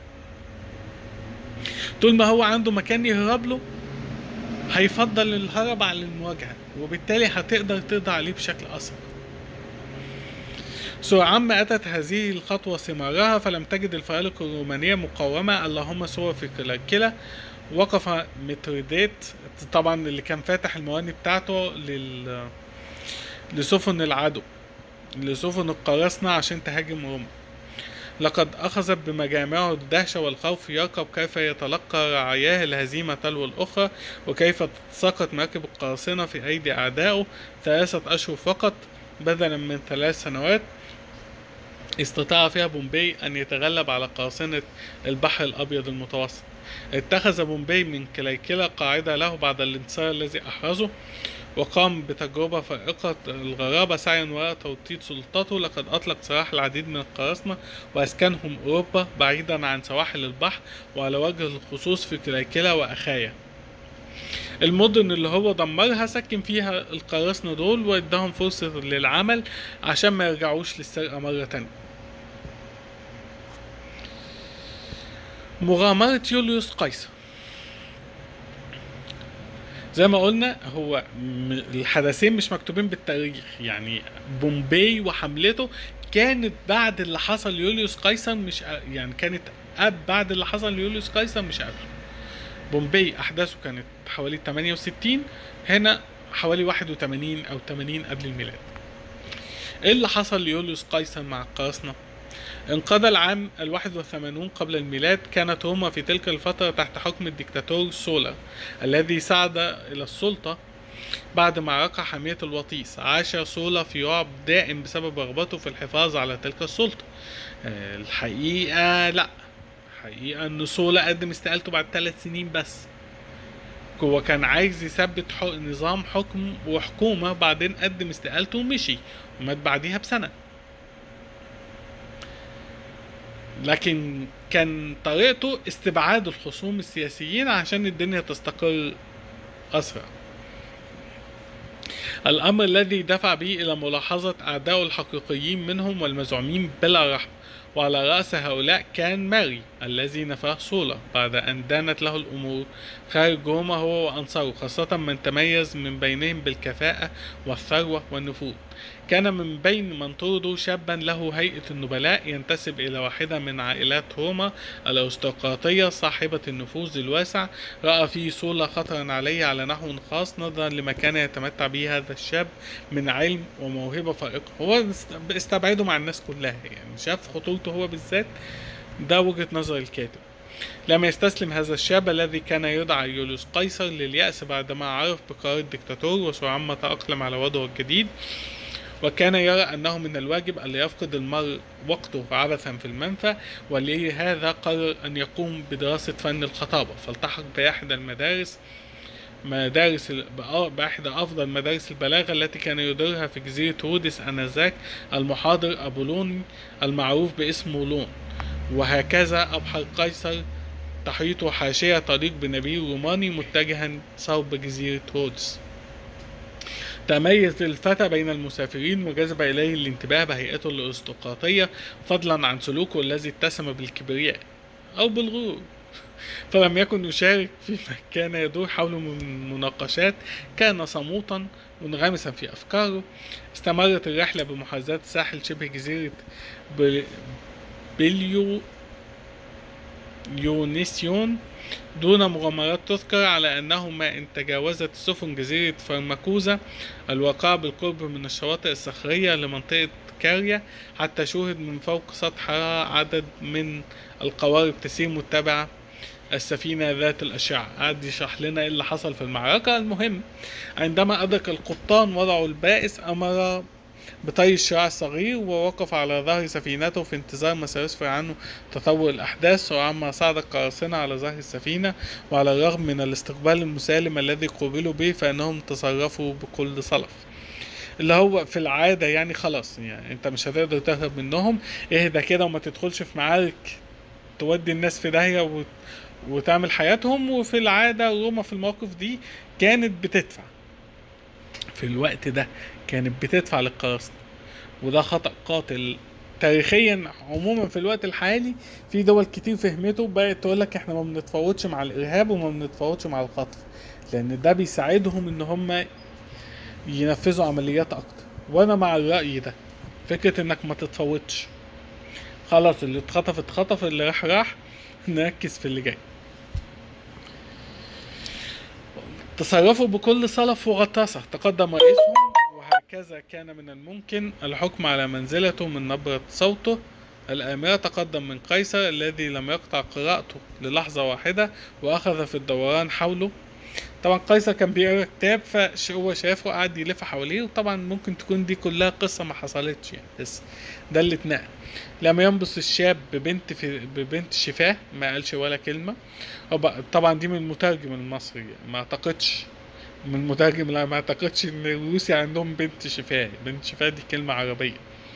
طول ما هو عنده مكان يهرب له هيفضل الهرب على المواجهة وبالتالي هتقدر تقضي عليه بشكل أسرع سرعان أتت هذه الخطوة ثمارها فلم تجد الفرائق الرومانية مقاومة اللهم سوى في كلا وقف متردات طبعا اللي كان فاتح المواني بتاعته لل لسفن العدو لسفن القراصنة عشان تهاجم روما لقد أخذت بمجامعه الدهشة والخوف يرقب كيف يتلقى رعاياه الهزيمة تلو الأخرى وكيف سقط مركب القراصنة في أيدي أعدائه ثلاثة أشهر فقط بدلا من ثلاث سنوات استطاع فيها بومبي أن يتغلب على قراصنة البحر الأبيض المتوسط اتخذ بومبي من كليكلة قاعدة له بعد الانتصار الذي أحرزه وقام بتجربة فائقة الغرابة سعيا وراء توطيد سلطته لقد أطلق سراح العديد من القراصنة وأسكنهم أوروبا بعيدا عن سواحل البحر وعلى وجه الخصوص في كليكلة وأخايا المدن اللي هو دمرها سكن فيها القراصنة دول واداهم فرصة للعمل عشان ما يرجعوش للسرقة مرة تانية مغامرة يوليوس قيصر زي ما قلنا هو الحدثين مش مكتوبين بالتاريخ يعني بومبي وحملته كانت بعد اللي حصل ليوليوس قيصر مش يعني كانت أب بعد اللي حصل ليوليوس قيصر مش قبل بومبي أحداثه كانت حوالي 68 هنا حوالي 81 أو 80 قبل الميلاد ايه اللي حصل ليوليوس قيصر مع القراصنة انقضى العام الواحد وثمانون قبل الميلاد كانت روما في تلك الفترة تحت حكم الدكتاتور سولا الذي صعد إلى السلطة بعد معركة حامية الوطيس عاش سولا في رعب دائم بسبب رغبته في الحفاظ على تلك السلطة الحقيقة لا الحقيقة ان سولا قدم استقالته بعد ثلاث سنين بس هو كان عايز يثبت نظام حكم وحكومة بعدين قدم استقالته ومشي ومات بعديها بسنة لكن كان طريقته استبعاد الخصوم السياسيين عشان الدنيا تستقر أسرع الأمر الذي دفع به إلى ملاحظة أعدائه الحقيقيين منهم والمزعومين بلا رحمة وعلى رأس هؤلاء كان ماري الذي نفاه صولة بعد أن دانت له الأمور خارج روما هو وأنصاره خاصة من تميز من بينهم بالكفاءة والثروة والنفوذ كان من بين من طردوا شابا له هيئة النبلاء ينتسب إلى واحدة من عائلات روما الأرستقراطية صاحبة النفوذ الواسع رأى فيه صولة خطرا عليه على نحو خاص نظرا لما كان يتمتع به هذا الشاب من علم وموهبة فائقة هو استبعده مع الناس كلها يعني شاف خطورته هو بالذات ده وجهة نظر الكاتب لم يستسلم هذا الشاب الذي كان يدعى يوليوس قيصر لليأس بعدما عرف بقرار الدكتاتور وسرعان تأقلم على وضعه الجديد وكان يرى أنه من الواجب ألا يفقد المرء وقته عبثا في المنفى ولهذا قرر أن يقوم بدراسة فن الخطابة فالتحق بإحدى المدارس مدارس بإحدى أفضل مدارس البلاغة التي كان يديرها في جزيرة رودس آنذاك المحاضر أبولوني المعروف باسم لون وهكذا أبحر قيصر تحيط حاشية طريق بنبيل روماني متجها صوب جزيرة رودس تميز الفتى بين المسافرين وجذب إليه الانتباه بهيئته الأرستقراطية فضلا عن سلوكه الذي اتسم بالكبرياء أو بالغرور فلم يكن يشارك فيما كان يدور حوله من مناقشات كان صموتا منغمسا في أفكاره استمرت الرحلة بمحاذاة ساحل شبه جزيرة بليو يونيسيون دون مغامرات تذكر على أنه ما إن تجاوزت السفن جزيرة فرماكوزا الواقعة بالقرب من الشواطئ الصخرية لمنطقة كاريا حتى شوهد من فوق سطحها عدد من القوارب تسير متبعة السفينة ذات الأشعة قعد يشرح لنا إيه اللي حصل في المعركة المهم عندما أدرك القبطان وضعوا البائس أمر بطي الشراع الصغير ووقف على ظهر سفينته في انتظار ما سيسفر عنه تطور الأحداث وعما صعد القراصنة على ظهر السفينة وعلى الرغم من الاستقبال المسالم الذي قوبلوا به فإنهم تصرفوا بكل صلف اللي هو في العادة يعني خلاص يعني انت مش هتقدر تهرب منهم اهدى كده وما تدخلش في معارك تودي الناس في داهية وت... وتعمل حياتهم وفي العادة روما في المواقف دي كانت بتدفع في الوقت ده كانت بتدفع للقراصنة وده خطأ قاتل تاريخيا عموما في الوقت الحالي في دول كتير فهمته بقت تقول لك احنا ما بنتفاوضش مع الارهاب وما بنتفاوضش مع الخطف لان ده بيساعدهم ان هم ينفذوا عمليات اكتر وانا مع الراي ده فكره انك ما تتفاوضش خلاص اللي اتخطف اتخطف اللي راح راح نركز في اللي جاي تصرفوا بكل صلف وغطاسة تقدم رئيسهم وهكذا كان من الممكن الحكم على منزلته من نبرة صوته الآمرة تقدم من قيصر الذي لم يقطع قراءته للحظة واحدة وأخذ في الدوران حوله طبعا قيصر كان بيقرا كتاب فهو شافه قعد يلف حواليه وطبعا ممكن تكون دي كلها قصة ما حصلتش يعني بس ده اللي اتنقل لما ينبس الشاب ببنت في ببنت شفاه ما قالش ولا كلمة طبعا دي من المترجم المصري يعني ما اعتقدش من المترجم لا ما اعتقدش ان الروسي عندهم بنت شفاه بنت شفاه دي كلمة عربية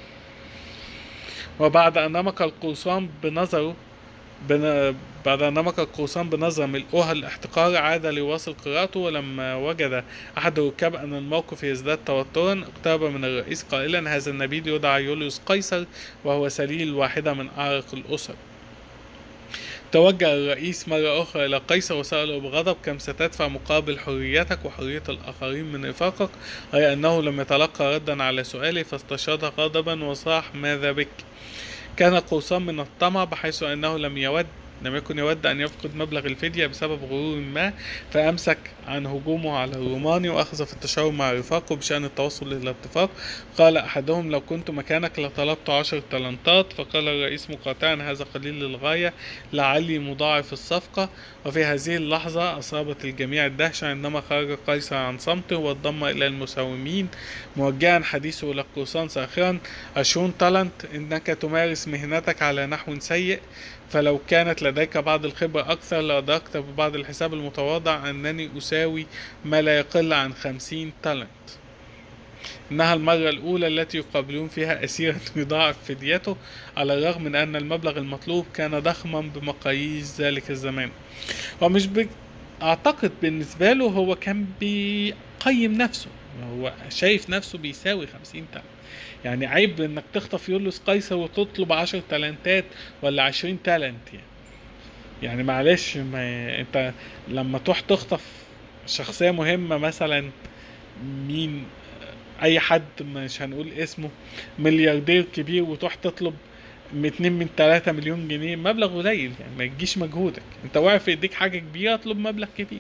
وبعد ان نمك القرصان بنظره بن... بعد أن نمك القرصان بنظرة ملؤها الاحتقار عاد ليواصل قراءته ولما وجد أحد الركاب أن الموقف يزداد توترا اقترب من الرئيس قائلا هذا النبيل يدعى يوليوس قيصر وهو سليل واحدة من أعرق الأسر توجه الرئيس مرة أخرى إلى قيصر وسأله بغضب كم ستدفع مقابل حريتك وحرية الآخرين من رفاقك أي أنه لم يتلقى ردا على سؤاله فاستشهد غضبا وصاح ماذا بك كان قوسان من الطمع بحيث أنه لم يود لم يكن يود أن يفقد مبلغ الفدية بسبب غرور ما فأمسك عن هجومه على الروماني وأخذ في التشاور مع رفاقه بشأن التوصل إلى اتفاق قال أحدهم لو كنت مكانك لطلبت عشر تلنتات فقال الرئيس مقاطعا هذا قليل للغاية لعلي مضاعف الصفقة وفي هذه اللحظة أصابت الجميع الدهشة عندما خرج قيصر عن صمته وانضم إلى المساومين موجها حديثه إلى القوسان ساخرا عشرون تالنت إنك تمارس مهنتك على نحو سيء فلو كانت لديك بعض الخبرة أكثر لأدركت ببعض الحساب المتواضع أنني أساوي ما لا يقل عن خمسين تالنت إنها المرة الأولى التي يقابلون فيها أسيرا يضاعف فديته على الرغم من أن المبلغ المطلوب كان ضخما بمقاييس ذلك الزمان ومش بج... أعتقد بالنسبة له هو كان بيقيم نفسه هو شايف نفسه بيساوي خمسين تلنت يعني عيب انك تخطف يوليوس قيصر وتطلب عشر تلنتات ولا عشرين تالنت يعني يعني معلش ما انت لما تروح تخطف شخصية مهمة مثلا مين اي حد مش هنقول اسمه ملياردير كبير وتروح تطلب من 2 من 3 مليون جنيه مبلغ قليل يعني ما يجيش مجهودك انت واقع في ايديك حاجه كبيره اطلب مبلغ كبير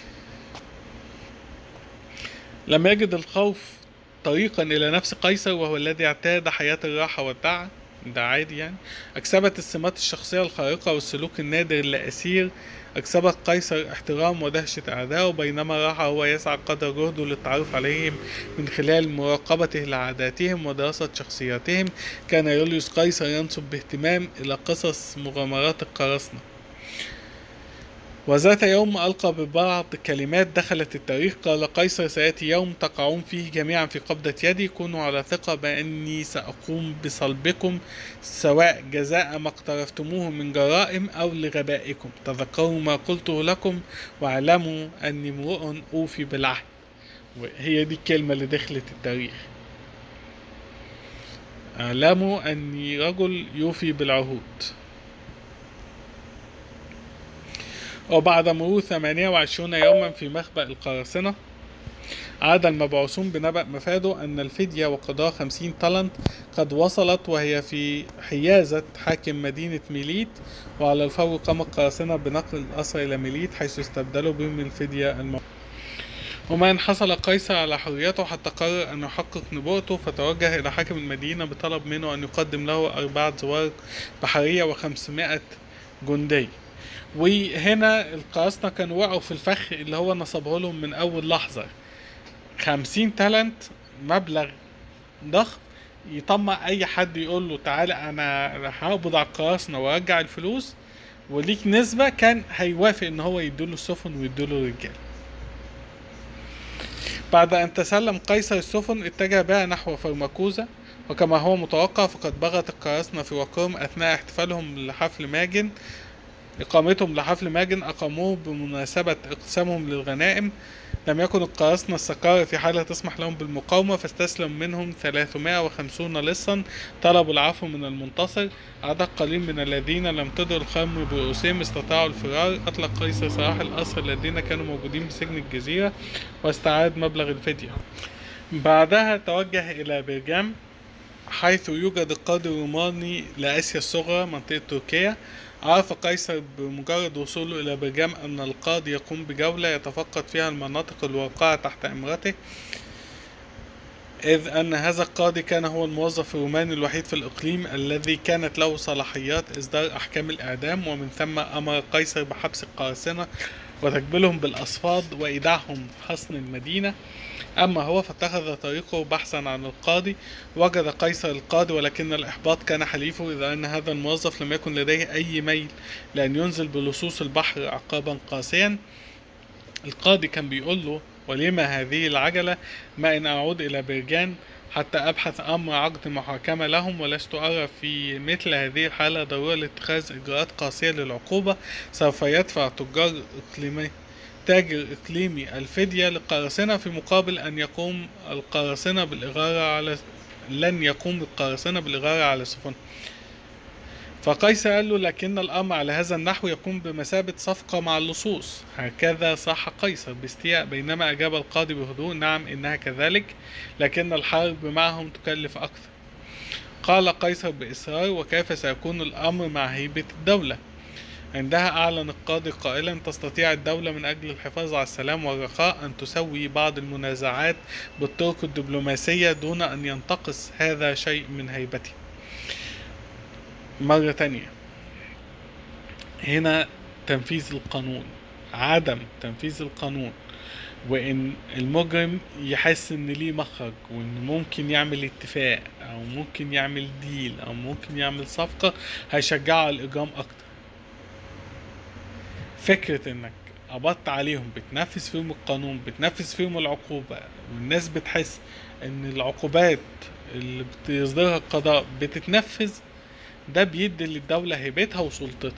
لما يجد الخوف طريقا الى نفس قيصر وهو الذي اعتاد حياه الراحه والدعه ده عادي يعني أكسبت السمات الشخصية الخارقة والسلوك النادر لأسير أكسبت قيصر احترام ودهشة أعدائه بينما راح هو يسعى قدر جهده للتعرف عليهم من خلال مراقبته لعاداتهم ودراسة شخصياتهم كان يوليوس قيصر ينسب باهتمام إلى قصص مغامرات القراصنة وذات يوم ألقى ببعض كلمات دخلت التاريخ قال قيصر سيأتي يوم تقعون فيه جميعا في قبضة يدي كونوا على ثقة بأني سأقوم بصلبكم سواء جزاء ما اقترفتموه من جرائم أو لغبائكم تذكروا ما قلته لكم واعلموا أني امرؤ أوفي بالعهد وهي دي الكلمة اللي دخلت التاريخ اعلموا أني رجل يوفي بالعهود وبعد مرور 28 يوما في مخبأ القراصنة عاد المبعوثون بنبأ مفاده أن الفدية وقضاء خمسين طلنت قد وصلت وهي في حيازة حاكم مدينة ميليت وعلى الفور قام القراصنة بنقل الأسرى إلى ميليت حيث استبدلوا بهم الفدية الموجودة وما إن حصل قيصر على حريته حتى قرر أن يحقق نبوءته فتوجه إلى حاكم المدينة بطلب منه أن يقدم له أربعة زوار بحرية وخمسمائة جندي وهنا القراصنة كانوا وقعوا في الفخ اللي هو نصبه لهم من أول لحظة خمسين تالنت مبلغ ضخم يطمع أي حد يقول له تعالى أنا هقبض على القراصنة وأرجع الفلوس وليك نسبة كان هيوافق إن هو يدوله السفن ويدوله الرجال بعد أن تسلم قيصر السفن اتجه بها نحو فرمكوزا وكما هو متوقع فقد بغت القراصنة في وقرهم أثناء احتفالهم لحفل ماجن إقامتهم لحفل ماجن أقاموه بمناسبة اقسامهم للغنائم لم يكن القراصنة السكارى في حالة تسمح لهم بالمقاومة فاستسلم منهم 350 لصا طلبوا العفو من المنتصر عدد قليل من الذين لم تدر الخمر برؤوسهم استطاعوا الفرار أطلق قيصر سراح الأسرى الذين كانوا موجودين بسجن الجزيرة واستعاد مبلغ الفدية بعدها توجه إلى برجام حيث يوجد القاضي الروماني لآسيا الصغرى منطقة تركيا عرف قيصر بمجرد وصوله إلى برجام أن القاضي يقوم بجولة يتفقد فيها المناطق الواقعة تحت إمرته إذ أن هذا القاضي كان هو الموظف الروماني الوحيد في الإقليم الذي كانت له صلاحيات إصدار أحكام الإعدام ومن ثم أمر قيصر بحبس القراصنة وتجبيلهم بالأصفاد وإيداعهم حصن المدينة أما هو فاتخذ طريقه بحثا عن القاضي وجد قيصر القاضي ولكن الإحباط كان حليفه إذ أن هذا الموظف لم يكن لديه أي ميل لأن ينزل بلصوص البحر عقابا قاسيا القاضي كان بيقول له ولما هذه العجلة ما إن أعود إلى برجان حتى أبحث أمر عقد محاكمة لهم ولست أرى في مثل هذه الحالة ضرورة لاتخاذ إجراءات قاسية للعقوبة سوف يدفع تجار إقليمي تاجر إقليمي الفدية للقراصنة في مقابل أن يقوم القراصنة بالإغارة على لن يقوم القراصنة بالإغارة على سفن فقيصر قال له لكن الأمر على هذا النحو يكون بمثابة صفقة مع اللصوص هكذا صح قيصر باستياء بينما أجاب القاضي بهدوء نعم إنها كذلك لكن الحرب معهم تكلف أكثر قال قيصر بإصرار وكيف سيكون الأمر مع هيبة الدولة عندها أعلن القاضي قائلا تستطيع الدولة من أجل الحفاظ على السلام والرخاء أن تسوي بعض المنازعات بالطرق الدبلوماسية دون أن ينتقص هذا شيء من هيبته مرة تانية هنا تنفيذ القانون عدم تنفيذ القانون وان المجرم يحس ان ليه مخرج وان ممكن يعمل اتفاق او ممكن يعمل ديل او ممكن يعمل صفقة هيشجعه على الاجرام اكتر فكرة انك قبضت عليهم بتنفذ فيهم القانون بتنفذ فيهم العقوبة والناس بتحس ان العقوبات اللي بتصدرها القضاء بتتنفذ ده بيدي للدولة هيبتها وسلطتها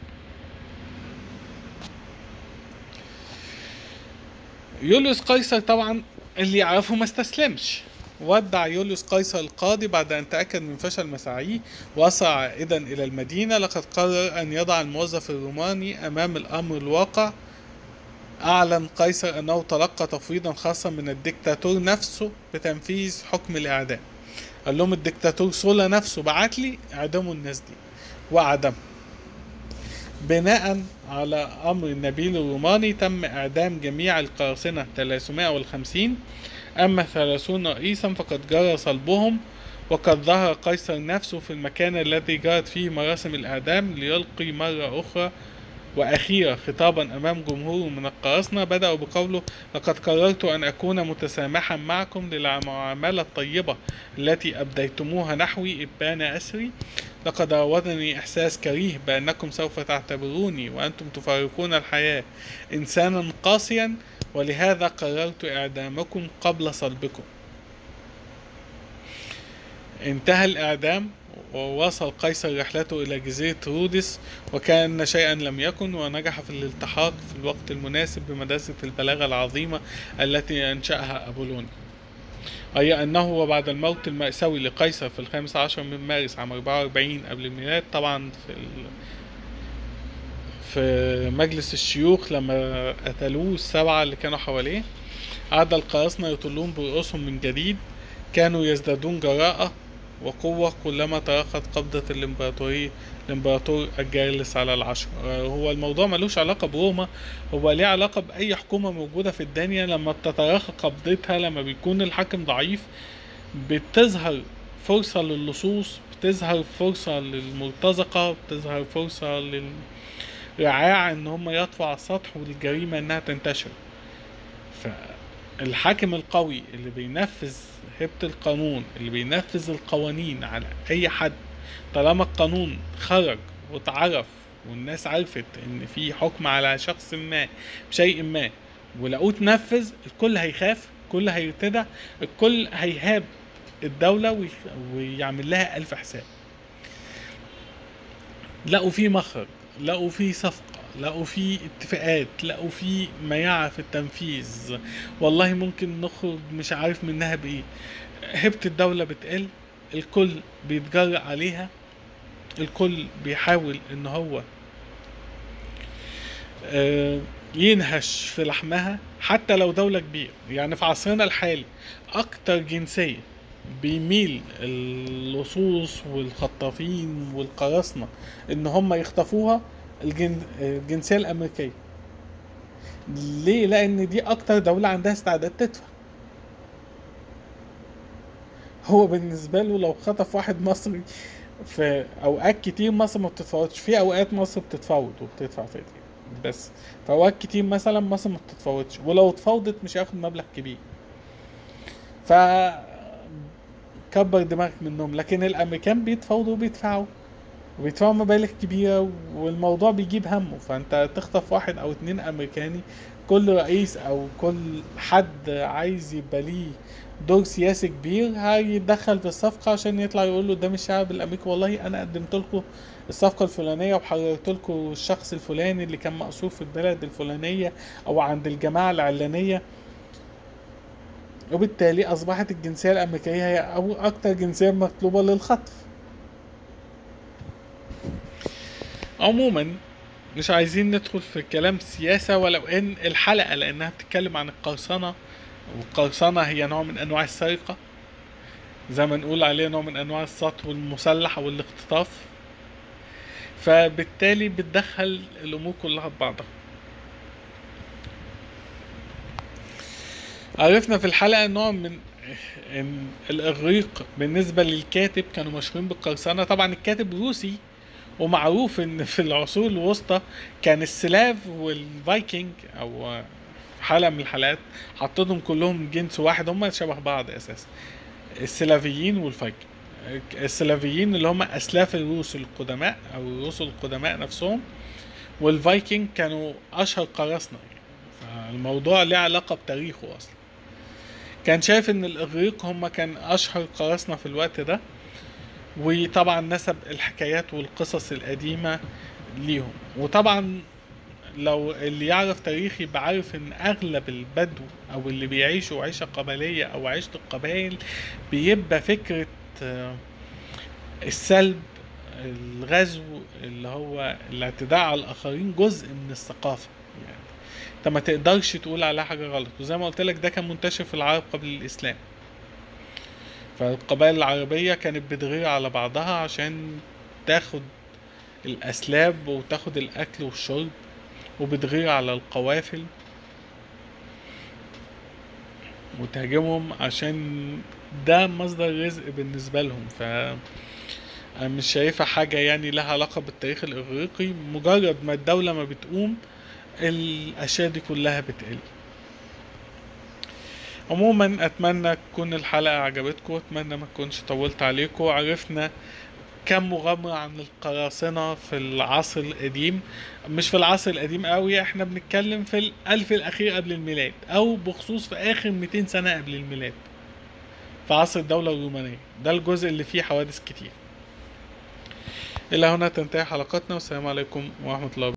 يوليوس قيصر طبعا اللي يعرفه ما استسلمش ودع يوليوس قيصر القاضي بعد أن تأكد من فشل مساعيه وأسرع عائدا إلى المدينة لقد قرر أن يضع الموظف الروماني أمام الأمر الواقع أعلن قيصر أنه تلقى تفويضا خاصا من الدكتاتور نفسه بتنفيذ حكم الإعدام قال لهم الدكتاتور سولا نفسه بعت لي اعدموا الناس دي وأعدمهم بناء على أمر النبيل الروماني تم إعدام جميع القراصنة 350 أما 30 رئيسا فقد جرى صلبهم وقد ظهر قيصر نفسه في المكان الذي جرت فيه مراسم الإعدام ليلقي مرة أخرى وأخيرا خطابا أمام جمهور من القراصنة بدأوا بقوله لقد قررت أن أكون متسامحا معكم للمعاملة الطيبة التي أبديتموها نحوي إبان أسري لقد راودني إحساس كريه بأنكم سوف تعتبروني وأنتم تفارقون الحياة إنسانا قاسيا ولهذا قررت إعدامكم قبل صلبكم انتهى الإعدام ووصل قيصر رحلته إلى جزيرة رودس وكان شيئا لم يكن ونجح في الالتحاق في الوقت المناسب بمدرسة البلاغة العظيمة التي أنشأها أبولون أي أنه وبعد الموت المأساوي لقيصر في الخامس عشر من مارس عام 44 قبل الميلاد طبعا في ال... في مجلس الشيوخ لما قتلوه السبعة اللي كانوا حواليه عاد القراصنة يطلون برؤوسهم من جديد كانوا يزدادون جراءة وقوة كلما ترخت قبضة الإمبراطورية الإمبراطور الجالس على العشر هو الموضوع ملوش علاقة بروما هو ليه علاقة بأي حكومة موجودة في الدنيا لما بتتراخى قبضتها لما بيكون الحاكم ضعيف بتظهر فرصة للصوص بتظهر فرصة للمرتزقة بتظهر فرصة للرعاع ان هم يطفوا على السطح والجريمة انها تنتشر فالحاكم القوي اللي بينفذ هبة القانون اللي بينفذ القوانين على اي حد طالما القانون خرج واتعرف والناس عرفت ان في حكم على شخص ما بشيء ما ولقوه اتنفذ الكل هيخاف الكل هيرتدع الكل هيهاب الدولة ويعمل لها ألف حساب لقوا في مخرج لقوا في صفقة لقوا في اتفاقات لقوا في مياعة في التنفيذ والله ممكن نخرج مش عارف منها بإيه هبة الدولة بتقل الكل بيتجرأ عليها الكل بيحاول ان هو ينهش في لحمها حتى لو دولة كبيرة يعني في عصرنا الحالي اكتر جنسية بيميل اللصوص والخطافين والقراصنة ان هم يخطفوها الجن... الجنسية الامريكية ليه لان دي اكتر دولة عندها استعداد تدفع هو بالنسبة له لو خطف واحد مصري في اوقات كتير مصر ما بتتفاوضش في اوقات مصر بتتفاوض وبتدفع فدية بس في اوقات كتير مثلا مصر ما بتتفاوضش ولو اتفاوضت مش هياخد مبلغ كبير ف كبر دماغك منهم لكن الامريكان بيتفاوضوا وبيدفعوا وبيدفعوا مبالغ كبيرة والموضوع بيجيب همه فانت تخطف واحد او اتنين امريكاني كل رئيس او كل حد عايز يبقى ليه دور سياسي كبير هيتدخل في الصفقة عشان يطلع يقول له ده مش الشعب الامريكي والله انا قدمت لكم الصفقة الفلانية وحررت لكم الشخص الفلاني اللي كان مقصور في البلد الفلانية او عند الجماعة العلانية وبالتالي اصبحت الجنسية الامريكية هي او اكتر جنسية مطلوبة للخطف عموما مش عايزين ندخل في كلام سياسة ولو ان الحلقة لانها بتتكلم عن القرصنة والقرصنة هي نوع من انواع السرقة زي ما نقول عليه نوع من انواع السطو المسلح او الاختطاف فبالتالي بتدخل الامور كلها في بعضها عرفنا في الحلقة نوع من إن الإغريق بالنسبة للكاتب كانوا مشهورين بالقرصنة طبعا الكاتب روسي ومعروف ان في العصور الوسطى كان السلاف والفايكنج او حلقة من الحلقات حطيتهم كلهم جنس واحد هم شبه بعض اساسا السلافيين والفايكنج السلافيين اللي هم اسلاف الروس القدماء او الروس القدماء نفسهم والفايكنج كانوا اشهر قراصنة فالموضوع له علاقة بتاريخه اصلا كان شايف ان الاغريق هم كان اشهر قراصنة في الوقت ده وطبعا نسب الحكايات والقصص القديمة ليهم وطبعا لو اللي يعرف تاريخ يبقى عارف ان اغلب البدو او اللي بيعيشوا عيشة قبلية او عيشة القبائل بيبقى فكرة آه، السلب الغزو اللي هو الاعتداء على الاخرين جزء من الثقافة يعني انت ما تقدرش تقول عليها حاجة غلط وزي ما قلت لك ده كان منتشر في العرب قبل الاسلام فالقبائل العربية كانت بتغير على بعضها عشان تاخد الأسلاب وتاخد الأكل والشرب وبتغير على القوافل وتهاجمهم عشان ده مصدر رزق بالنسبة لهم ف أنا مش شايفها حاجة يعني لها علاقة بالتاريخ الإغريقي مجرد ما الدولة ما بتقوم الأشياء دي كلها بتقل عموما اتمنى تكون الحلقة عجبتكم اتمنى ما تكونش طولت عليكم عرفنا كم مغامرة عن القراصنة في العصر القديم مش في العصر القديم قوي احنا بنتكلم في الألف الأخير قبل الميلاد أو بخصوص في آخر 200 سنة قبل الميلاد في عصر الدولة الرومانية ده الجزء اللي فيه حوادث كتير إلى هنا تنتهي حلقتنا والسلام عليكم ورحمة الله وبركاته